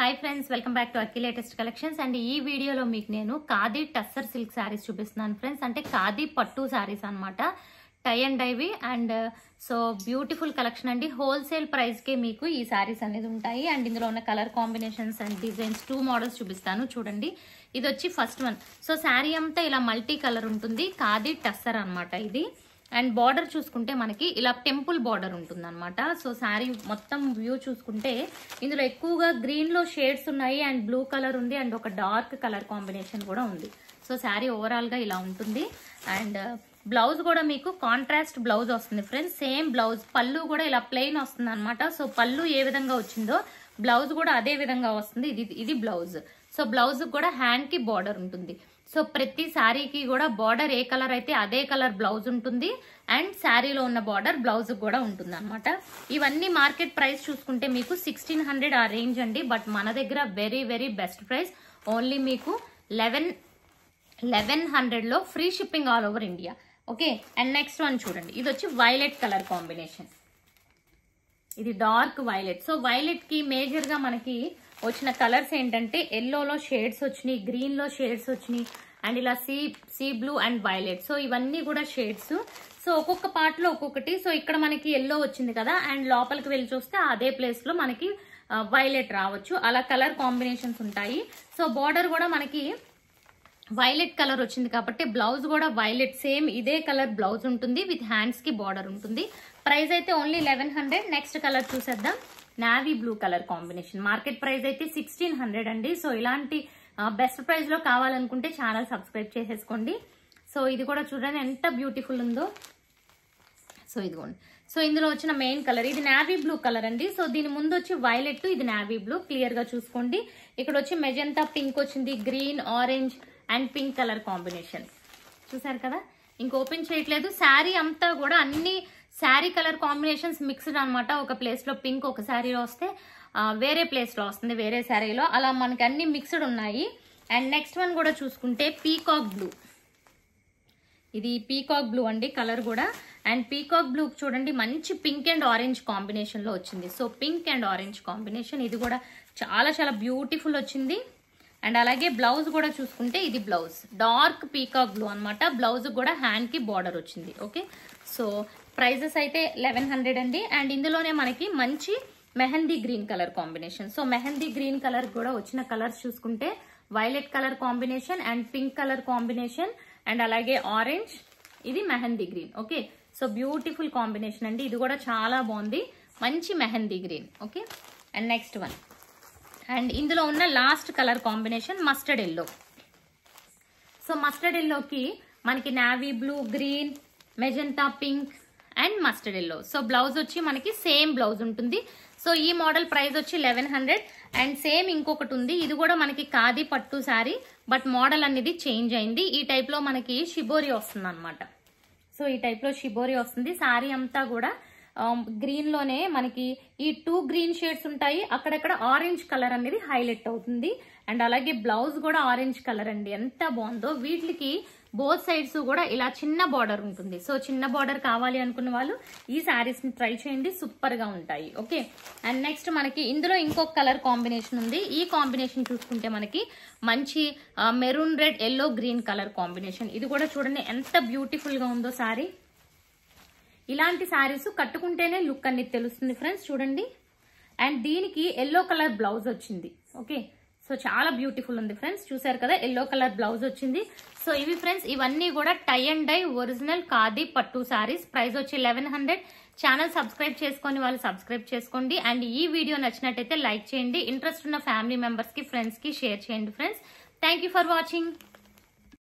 hi friends welcome back to Akki latest collections and ఈ వీడియోలో మీకు నేను ఖాదీ టస్సర్ సిల్క్ శారీస్ చూపిస్తున్నాను ఫ్రెండ్స్ అంటే ఖాదీ పట్టు శారీస్ అన్నమాట tie and dye and so beautiful collection అండి హోల్సేల్ ప్రైస్కే మీకు ఈ శారీస్ అనేది ఉంటాయి అండ్ ఇందులో ఉన్న colour combinations and designs two models చూపిస్తాను చూడండి ఇది వచ్చి ఫస్ట్ వన్ సో శారీ అంతా ఇలా మల్టీ కలర్ ఉంటుంది ఖాదీ టస్సర్ అన్నమాట ఇది అండ్ బార్డర్ చూసుకుంటే మనకి ఇలా టెంపుల్ బార్డర్ ఉంటుంది అనమాట సో శారీ మొత్తం వ్యూ చూసుకుంటే ఇందులో ఎక్కువగా గ్రీన్ లో షేడ్స్ ఉన్నాయి అండ్ బ్లూ కలర్ ఉంది అండ్ ఒక డార్క్ కలర్ కాంబినేషన్ కూడా ఉంది సో శారీ ఓవరాల్ గా ఇలా ఉంటుంది అండ్ బ్లౌజ్ కూడా మీకు కాంట్రాస్ట్ బ్లౌజ్ వస్తుంది ఫ్రెండ్స్ సేమ్ బ్లౌజ్ పళ్ళు కూడా ఇలా ప్లెయిన్ వస్తుంది అనమాట సో పళ్ళు ఏ విధంగా వచ్చిందో బ్లౌజ్ కూడా అదే విధంగా వస్తుంది ఇది ఇది బ్లౌజ్ సో బ్లౌజ్ కూడా హ్యాండ్ కి బార్డర్ ఉంటుంది సో ప్రతి శారీకి కూడా బార్డర్ ఏ కలర్ అయితే అదే కలర్ బ్లౌజ్ ఉంటుంది అండ్ శారీలో ఉన్న బార్డర్ బ్లౌజ్ కూడా ఉంటుంది అనమాట ఇవన్నీ మార్కెట్ ప్రైస్ చూసుకుంటే మీకు సిక్స్టీన్ హండ్రెడ్ ఆ రేంజ్ అండి బట్ మన దగ్గర very very best price only మీకు లెవెన్ లెవెన్ హండ్రెడ్లో free shipping all over India okay and next one చూడండి ఇది వచ్చి వైలెట్ కలర్ కాంబినేషన్ ఇది డార్క్ వైలెట్ సో వైలెట్ కి మేజర్ గా మనకి వచ్చిన కలర్స్ ఏంటంటే ఎల్లోలో షేడ్స్ వచ్చినాయి గ్రీన్ లో షేడ్స్ వచ్చినాయి అండ్ ఇలా sea sea blue and violet so ఇవన్నీ కూడా షేడ్స్ సో ఒక్కొక్క పార్ట్ లో ఒక్కొక్కటి సో ఇక్కడ మనకి ఎల్లో వచ్చింది కదా అండ్ లోపలికి వెళ్ళి చూస్తే అదే ప్లేస్ లో మనకి వైలెట్ రావచ్చు అలా కలర్ కాంబినేషన్స్ ఉంటాయి సో బార్డర్ కూడా మనకి వైలెట్ కలర్ వచ్చింది కాబట్టి బ్లౌజ్ కూడా వైలెట్ సేమ్ ఇదే కలర్ బ్లౌజ్ ఉంటుంది విత్ హ్యాండ్స్ కి బార్డర్ ఉంటుంది ప్రైస్ అయితే only eleven hundred next colour చూసేద్దాం navy blue colour combination market price అయితే సిక్స్టీన్ హండ్రెడ్ అండి సో ఇలాంటి బెస్ట్ ప్రైస్ లో కావాలనుకుంటే ఛానల్ సబ్స్క్రైబ్ చేసేసుకోండి సో ఇది కూడా చూడండి ఎంత బ్యూటిఫుల్ ఉందో సో ఇదిగోండి సో ఇందులో వచ్చిన మెయిన్ కలర్ ఇది నావీ బ్లూ కలర్ అండి సో దీని ముందు వచ్చి వైలెట్ ఇది నావీ బ్లూ క్లియర్ గా చూసుకోండి ఇక్కడ వచ్చి మెజంతా పింక్ వచ్చింది green orange and pink colour combination చూసారు కదా ఇంక ఓపెన్ చేయట్లేదు శారీ అంతా కూడా అన్ని శారీ కలర్ కాంబినేషన్స్ మిక్స్డ్ అనమాట ఒక ప్లేస్ లో పింక్ ఒక శారీలో వస్తే వేరే ప్లేస్ లో వస్తుంది వేరే శారీలో అలా మనకి అన్ని మిక్స్డ్ ఉన్నాయి అండ్ నెక్స్ట్ వన్ కూడా చూసుకుంటే పీకాక్ బ్లూ ఇది పీకాక్ బ్లూ అండి కలర్ కూడా అండ్ పీకాక్ బ్లూ చూడండి మంచి పింక్ అండ్ ఆరెంజ్ కాంబినేషన్ లో వచ్చింది so pink and orange combination ఇది కూడా చాలా చాలా బ్యూటిఫుల్ వచ్చింది అండ్ అలాగే బ్లౌజ్ కూడా చూసుకుంటే ఇది బ్లౌజ్ డార్క్ పీకాక్ బ్లూ అనమాట బ్లౌజ్ కూడా హ్యాండ్ కి బార్డర్ వచ్చింది ఓకే సో ప్రైజెస్ అయితే లెవెన్ హండ్రెడ్ అండి అండ్ ఇందులోనే మనకి మంచి mehndi green colour combination so mehndi green colour కూడా వచ్చిన కలర్స్ చూసుకుంటే violet colour combination and pink colour combination and అలాగే ఆరెంజ్ ఇది mehndi green okay so beautiful combination అండి ఇది కూడా చాలా బాగుంది మంచి mehndi green okay and next one and ఇందులో ఉన్న last colour combination mustard yellow so mustard ఎల్లోకి మనకి navy blue green magenta pink and mustard yellow so blouse వచ్చి మనకి సేమ్ బ్లౌజ్ ఉంటుంది సో ఈ మోడల్ ప్రైస్ వచ్చి లెవెన్ హండ్రెడ్ అండ్ సేమ్ ఇంకొకటి ఉంది ఇది కూడా మనకి కాది పట్టు శారీ బట్ మోడల్ అనేది చేంజ్ అయింది ఈ టైప్ లో మనకి షిబోరి వస్తుంది అనమాట సో ఈ టైప్ లో షిబోరి వస్తుంది శారీ అంతా కూడా గ్రీన్ లోనే మనకి ఈ టూ గ్రీన్ షేడ్స్ ఉంటాయి అక్కడక్కడ ఆరెంజ్ కలర్ అనేది హైలైట్ అవుతుంది అండ్ అలాగే బ్లౌజ్ కూడా ఆరెంజ్ కలర్ అండి ఎంత బాగుందో వీటికి బోత్ సైడ్స్ కూడా ఇలా చిన్న బార్డర్ ఉంటుంది సో చిన్న బార్డర్ కావాలి అనుకున్న వాళ్ళు ఈ శారీస్ ని ట్రై చేయండి సూపర్ గా ఉంటాయి ఓకే అండ్ నెక్స్ట్ మనకి ఇందులో ఇంకొక కలర్ కాంబినేషన్ ఉంది ఈ కాంబినేషన్ చూసుకుంటే మనకి మంచి maroon red yellow green colour combination ఇది కూడా చూడండి ఎంత బ్యూటిఫుల్ గా ఉందో శారీ ఇలాంటి శారీస్ కట్టుకుంటేనే లుక్ అనేది తెలుస్తుంది ఫ్రెండ్స్ చూడండి అండ్ దీనికి ఎల్లో కలర్ బ్లౌజ్ వచ్చింది ఓకే సో చాలా బ్యూటిఫుల్ ఉంది ఫ్రెండ్స్ చూసారు కదా ఎల్లో కలర్ బ్లౌజ్ వచ్చింది సో ఇవి ఫ్రెండ్స్ ఇవన్నీ కూడా tie and dye original khadi పట్టు శారీస్ ప్రైస్ వచ్చి లెవెన్ హండ్రెడ్ ఛానల్ సబ్స్క్రైబ్ చేసుకొని వాళ్ళు సబ్స్క్రైబ్ చేసుకోండి అండ్ ఈ వీడియో నచ్చినట్టయితే లైక్ చేయండి ఇంట్రెస్ట్ ఉన్న ఫ్యామిలీ మెంబర్స్ కి ఫ్రెండ్స్ కి షేర్ చేయండి ఫ్రెండ్స్ థ్యాంక్ ఫర్ వాచింగ్